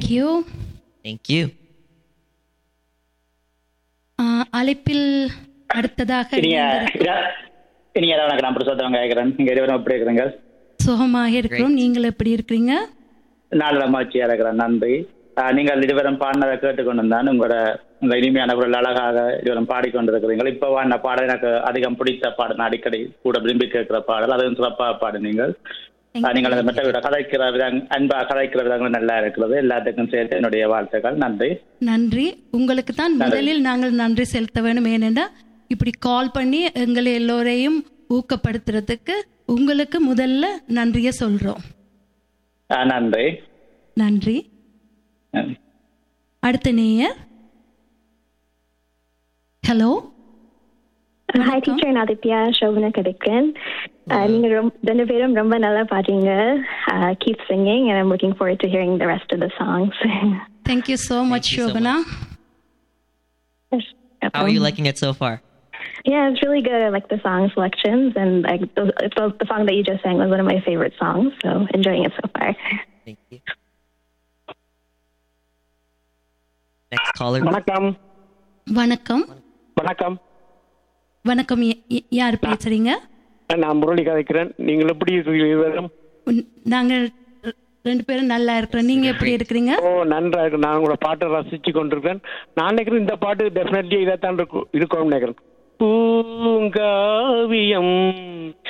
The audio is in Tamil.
Thank you Thank you. அழைப்பில் அடுத்ததாக இனிய நீங்கள் இதா- இனிய இரவு வணக்கம் நான் புருஷோத்தவங்க கேட்கிறேன் நீங்க இருவரும் எப்படி இருக்கிறீங்க சுகமாக இருக்கிறோம் நீங்கள் எப்படி இருக்கிறீங்க நல்ல மகிழ்ச்சியா இருக்கிறேன் நன்றி ஆஹ் நீங்கள் இருவரும் பாடினதை கேட்டுக்கொண்டிருந்தான் உங்களோட உங்க இனிமையான குரல் அழகாக இருவரும் பாடிக்கொண்டிருக்கிறீர்கள் இப்ப வாடின பாடல் எனக்கு அதிகம் பிடித்த பாடல் நான் அடிக்கடி கூட விரும்பி கேட்கிற பாடல் அதுவும் சிறப்பாக பாடுனீங்கள் ஆஹ் நீங்கள் அந்த மற்ற கதைக்கிற விதம் அன்பா கதைக்கிற விதங்கள் நல்லா இருக்கிறது எல்லாத்துக்கும் சேர்த்து என்னுடைய வாழ்த்துக்கள் நன்றி நன்றி உங்களுக்கு தான் முதலில் நாங்கள் நன்றி செலுத்த வேண்டும் ஏனென்றா இப்படி கால் பண்ணி எங்களை எல்லோரையும் ஊக்கப்படுத்துறதுக்கு உங்களுக்கு முதல்ல நன்றியை சொல்றோம் ஆஹ் நன்றி நன்றி நன்றி. அடுத்த நேயர் ஹலோ ஹாய் டீச்சர் நான் ஆதித்யா சோபனா கிடைக்கிறேன் நீங்க ரொம்ப ரெண்டு பேரும் ரொம்ப நல்லா பாடுறீங்க keep singing and I'm looking forward to hearing the rest of the songs. Thank you so much you so Shobana How are you liking it so far? Yeah, it's really good. I like the song selections, and like the, the, the song that you just sang was one of my favorite songs. So enjoying it so far. Thank you. Next caller. வணக்கம் வணக்கம் வணக்கம் வணக்கம் ய- ய- யார் பேசுறீங்க நான் முரளி கதைக்கிறேன் நீங்கள் எப்படி இருக்கீங்க இருவரும்? உன்- நாங்க ரெ- ரெண்டு பேரும் நல்லா இருக்கிறோம் நீங்க எப்படி இருக்கிறீங்க ஓ நன்றா இருக்கு நான் உங்களோட பாட்டை ரசிச்சு கொண்டிருக்கேன் நான் நினைக்கிறேன் இந்த பாட்டு டெஃபினெட்லி இதைத்தான் இருக்கும் இருக்கும்னு நினைக்கிறேன் பூங்காவியம்